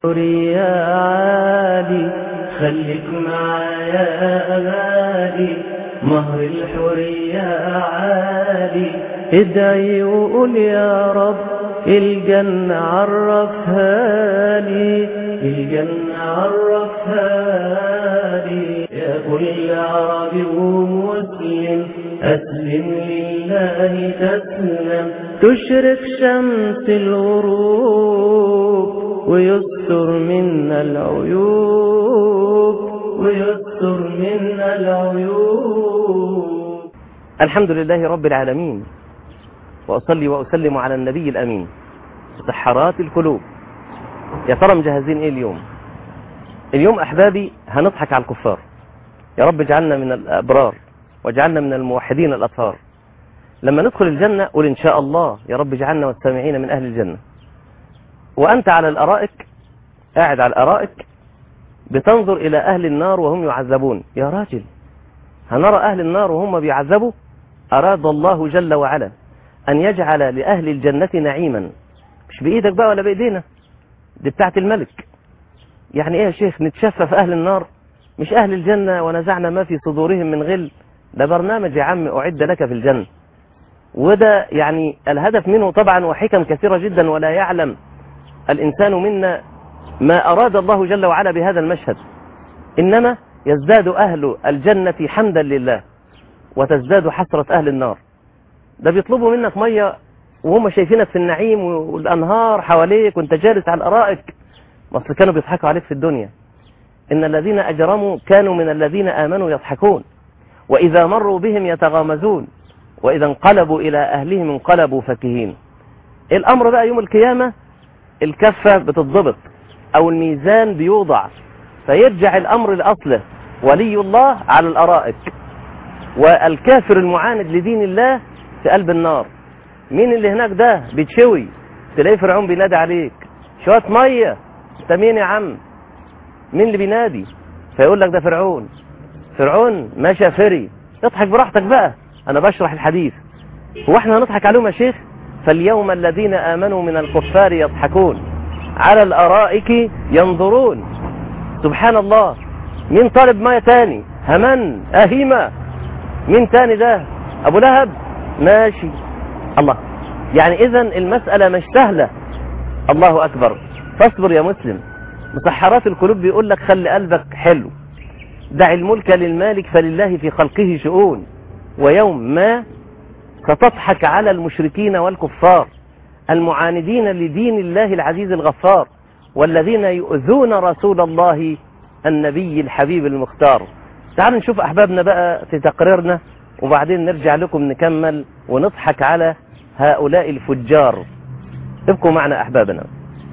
يا عالي خليك معايا غالي مهر الحرية عالي ادعي وقول يا رب الجنة عرفها لي الجنة عرفها لي يا كل عربي ومسلم أسلم لله تسلم تشرق شمس الغروب ويستر منا العيوب ويستر منا العيوب الحمد لله رب العالمين وأصلي وأسلم على النبي الأمين سحرات القلوب يا ترى مجهزين إيه اليوم اليوم أحبابي هنضحك على الكفار يا رب اجعلنا من الأبرار واجعلنا من الموحدين الأطهار لما ندخل الجنة قل إن شاء الله يا رب اجعلنا والسامعين من أهل الجنة وأنت على الأرائك قاعد على الأرائك بتنظر إلى أهل النار وهم يعذبون يا راجل هنرى أهل النار وهم بيعذبوا أراد الله جل وعلا أن يجعل لأهل الجنة نعيما مش بإيدك بقى ولا بإيدينا دي بتاعت الملك يعني إيه يا شيخ نتشفى في أهل النار مش أهل الجنة ونزعنا ما في صدورهم من غل ده برنامج يا عم أعد لك في الجنة وده يعني الهدف منه طبعا وحكم كثيرة جدا ولا يعلم الإنسان منا ما أراد الله جل وعلا بهذا المشهد إنما يزداد أهل الجنة حمدا لله وتزداد حسرة أهل النار ده بيطلبوا منك مية وهم شايفينك في النعيم والأنهار حواليك وانت جالس على الأرائك مصر كانوا بيضحكوا عليك في الدنيا إن الذين أجرموا كانوا من الذين آمنوا يضحكون وإذا مروا بهم يتغامزون وإذا انقلبوا إلى أهلهم انقلبوا فكهين الأمر بقى يوم القيامة الكفة بتتضبط أو الميزان بيوضع فيرجع الأمر لأصله ولي الله على الأرائك والكافر المعاند لدين الله في قلب النار مين اللي هناك ده بيتشوي تلاقي فرعون بينادي عليك شوية مية انت مين يا عم مين اللي بينادي فيقول لك ده فرعون فرعون ماشي فري اضحك براحتك بقى انا بشرح الحديث هو احنا هنضحك عليهم يا شيخ فاليوم الذين امنوا من الكفار يضحكون على الارائك ينظرون سبحان الله مين طالب ميه تاني همان اهيمه مين تاني ده ابو لهب ماشي الله يعني اذا المسألة مش سهلة الله اكبر فاصبر يا مسلم مسحرات القلوب بيقول لك خلي قلبك حلو دع الملك للمالك فلله في خلقه شؤون ويوم ما ستضحك على المشركين والكفار المعاندين لدين الله العزيز الغفار والذين يؤذون رسول الله النبي الحبيب المختار تعالوا نشوف أحبابنا بقى في تقريرنا وبعدين نرجع لكم نكمل ونضحك على هؤلاء الفجار ابقوا معنا أحبابنا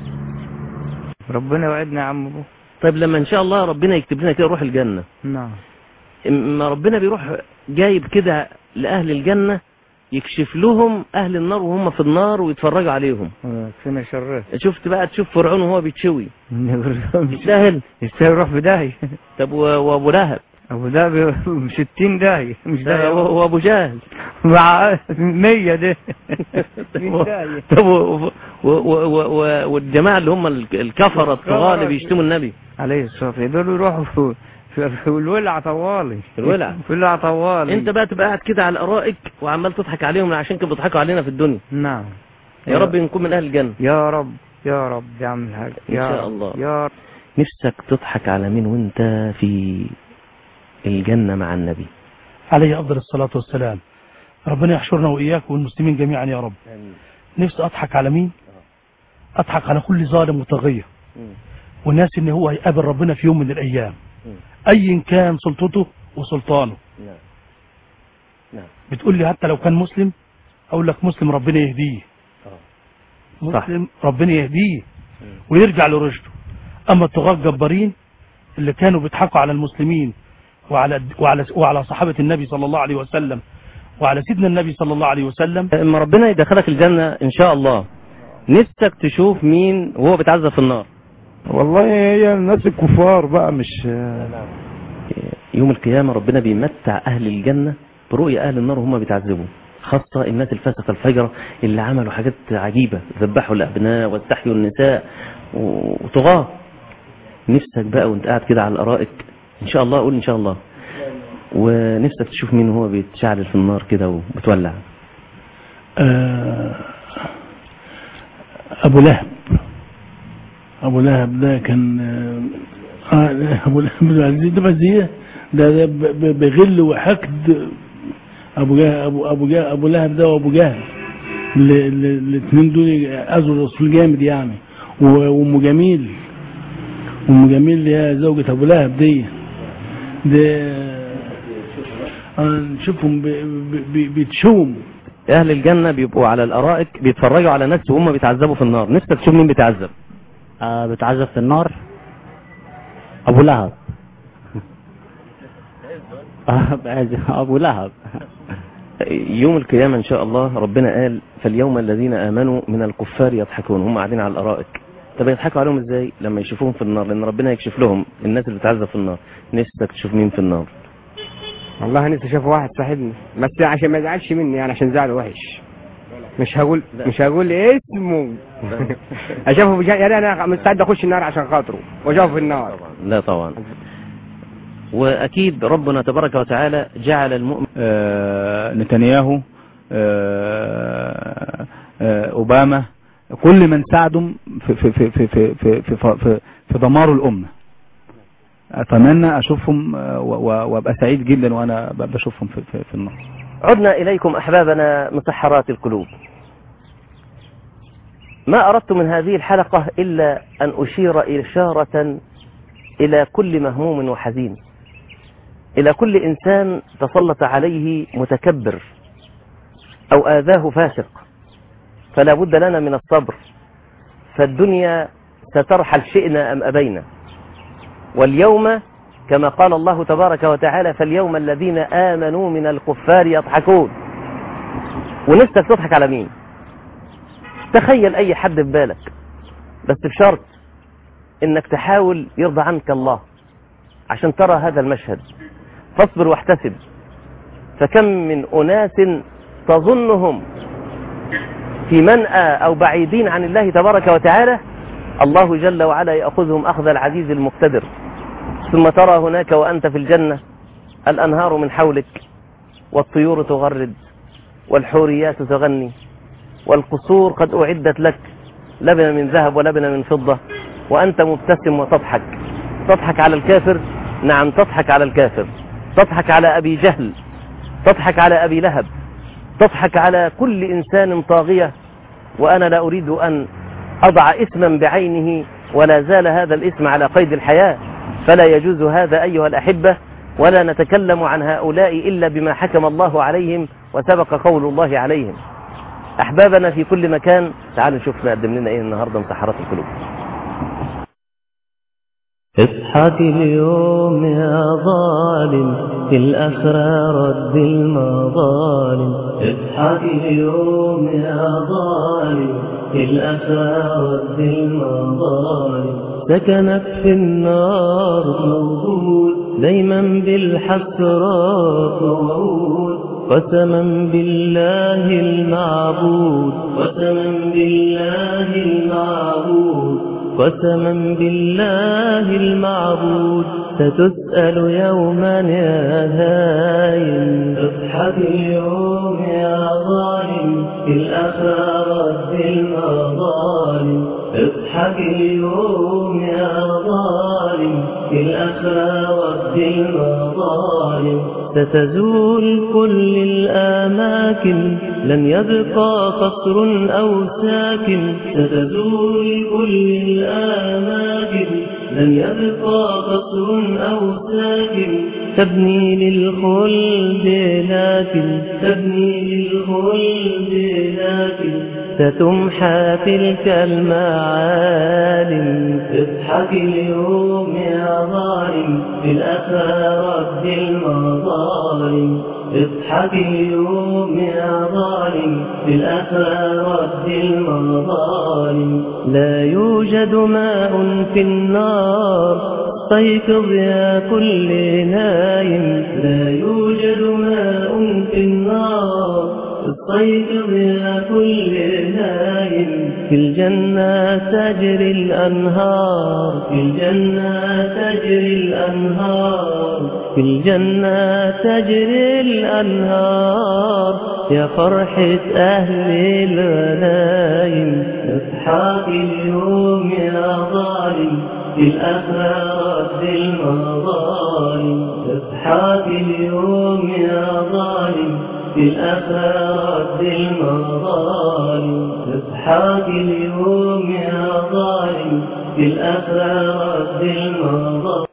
ربنا وعدنا يا عم ابو طيب لما إن شاء الله ربنا يكتب لنا كده روح الجنة نعم ما ربنا بيروح جايب كده لأهل الجنة يكشف لهم أهل النار وهم في النار ويتفرجوا عليهم فينا شرف شفت بقى تشوف فرعون وهو بيتشوي يستاهل يستاهل يروح في داهية طب و- وابو لهب ابو ده ب 60 داهية مش ده داهية و- وابو جهل مع 100 ده مش داهية طب و- و- و- و- والجماعة اللي هم ال- الكفرة الطغاة اللي بيشتموا النبي عليه الصلاة والسلام دول يروحوا في في, في الولع طوالي في الولع. في الولع طوالي انت بقى تبقى قاعد كده على الارائك وعمال تضحك عليهم عشان كده بيضحكوا علينا في الدنيا نعم يا رب نكون من اهل الجنة يا رب يا رب يا عم الحاج إن يا شاء رب، الله. يا رب نفسك تضحك على مين وانت في الجنة مع النبي عليه أفضل الصلاة والسلام ربنا يحشرنا وإياك والمسلمين جميعا يا رب نفسي أضحك على مين أضحك على كل ظالم وطاغية والناس إن هو هيقابل ربنا في يوم من الأيام أيا كان سلطته وسلطانه نعم نعم بتقول لي حتى لو كان مسلم أقول لك مسلم ربنا يهديه صح. مسلم ربنا يهديه ويرجع لرشده أما الطغاة الجبارين اللي كانوا بيضحكوا على المسلمين وعلى وعلى وعلى صحابة النبي صلى الله عليه وسلم وعلى سيدنا النبي صلى الله عليه وسلم اما ربنا يدخلك الجنة ان شاء الله نفسك تشوف مين وهو بيتعذب في النار والله هي الناس الكفار بقى مش يوم القيامة ربنا بيمتع أهل الجنة برؤية أهل النار وهم بيتعذبوا خاصة الناس الفاسقة الفجرة اللي عملوا حاجات عجيبة ذبحوا الأبناء واستحيوا النساء وطغاة نفسك بقى وانت قاعد كده على الارائك ان شاء الله قول ان شاء الله ونفسك تشوف مين هو بيتشعل في النار كده وبتولع آه، أبو لهب أبو لهب ده كان آه، آه، أبو لهب بن العزيز ده بس إيه؟ ده ده ب- ب- بغل وحقد أبو جهل أبو أبو جهل أبو لهب ده وأبو جهل ال- ال- الاثنين دول أذوا الرسول جامد يعني و- وأم جميل أم جميل اللي هي زوجة أبو لهب دي ده آه، نشوفهم ب- ب- ب- بيتشوم اهل الجنة بيبقوا على الارائك بيتفرجوا على ناس وهم بيتعذبوا في النار نفسك تشوف مين بيتعذب آه بتعذب في النار ابو لهب آه بعز- ابو لهب يوم القيامة ان شاء الله ربنا قال فاليوم الذين امنوا من الكفار يضحكون هم قاعدين على الارائك طب يضحكوا عليهم ازاي لما يشوفوهم في النار لان ربنا يكشف لهم الناس اللي بتعذب في النار نفسك تشوف مين في النار والله نفسي اشوف واحد صاحبني بس عشان ما يزعلش مني يعني عشان زعله وحش مش هقول مش هقول اسمه اشوفه بجا... يعني انا مستعد اخش النار عشان خاطره واشوفه في النار لا طبعا واكيد ربنا تبارك وتعالى جعل المؤمن آه، نتنياهو آه، آه، اوباما كل من ساعدهم في في في في في في في, في, في دمار الامه اتمنى اشوفهم آه، و- و- وابقى سعيد جدا وانا ب- بشوفهم في في, في النار عدنا إليكم أحبابنا مسحرات القلوب ما أردت من هذه الحلقة إلا أن أشير إشارة إلى كل مهموم وحزين إلى كل إنسان تسلط عليه متكبر أو آذاه فاسق فلا بد لنا من الصبر فالدنيا سترحل شئنا أم أبينا واليوم كما قال الله تبارك وتعالى فاليوم الذين آمنوا من الكفار يضحكون ونفسك تضحك على مين تخيل أي حد في بالك بس بشرط انك تحاول يرضى عنك الله عشان ترى هذا المشهد فاصبر واحتسب فكم من أناس تظنهم في منأى أو بعيدين عن الله تبارك وتعالى الله جل وعلا يأخذهم أخذ العزيز المقتدر ثم ترى هناك وأنت في الجنة الأنهار من حولك والطيور تغرد والحوريات تغني والقصور قد أعدت لك لبن من ذهب ولبن من فضة وأنت مبتسم وتضحك تضحك على الكافر نعم تضحك على الكافر تضحك على أبي جهل تضحك على أبي لهب تضحك على كل إنسان طاغية وأنا لا أريد أن أضع اسما بعينه ولا زال هذا الاسم على قيد الحياة فلا يجوز هذا أيها الأحبة ولا نتكلم عن هؤلاء إلا بما حكم الله عليهم وسبق قول الله عليهم أحبابنا في كل مكان تعالوا نشوف نقدم لنا إيه النهاردة مسحرات القلوب اضحك اليوم يا ظالم في الأخرى رد المظالم اضحك اليوم يا ظالم في الأخرى رد المظالم سكنك في النار موجود دايما بالحسرات موعود قسما بالله المعبود قسما بالله المعبود قسما بالله المعبود ستسأل يوما يا هايم اضحك اليوم يا ظالم في الأخرى المظالم اضحك اليوم يا ظالم في الأخرى المظالم ستزول كل الأماكن لن يبقى قصر أو ساكن ستزول كل الأماكن لن يبقى قصر أو ساكن تبني للخلد لكن تبني للخلد لكن ستمحى تلك المعالم اضحك اليوم يا ظالم في الأثار المظالم اضحك اليوم يا ظالم في الأثار المظالم لا يوجد ماء في النار استيقظ يا كل نايم لا يوجد ماء في النار استيقظ يا كل نايم في الجنة تجري الأنهار في الجنة تجري الأنهار في الجنة تجري الأنهار يا فرحة أهل الغنايم اضحك اليوم يا ظالم في الأخرات المظالم اضحك اليوم يا ظالم في الأخرات المظالم اضحك اليوم يا ظالم في الأخرات المظالم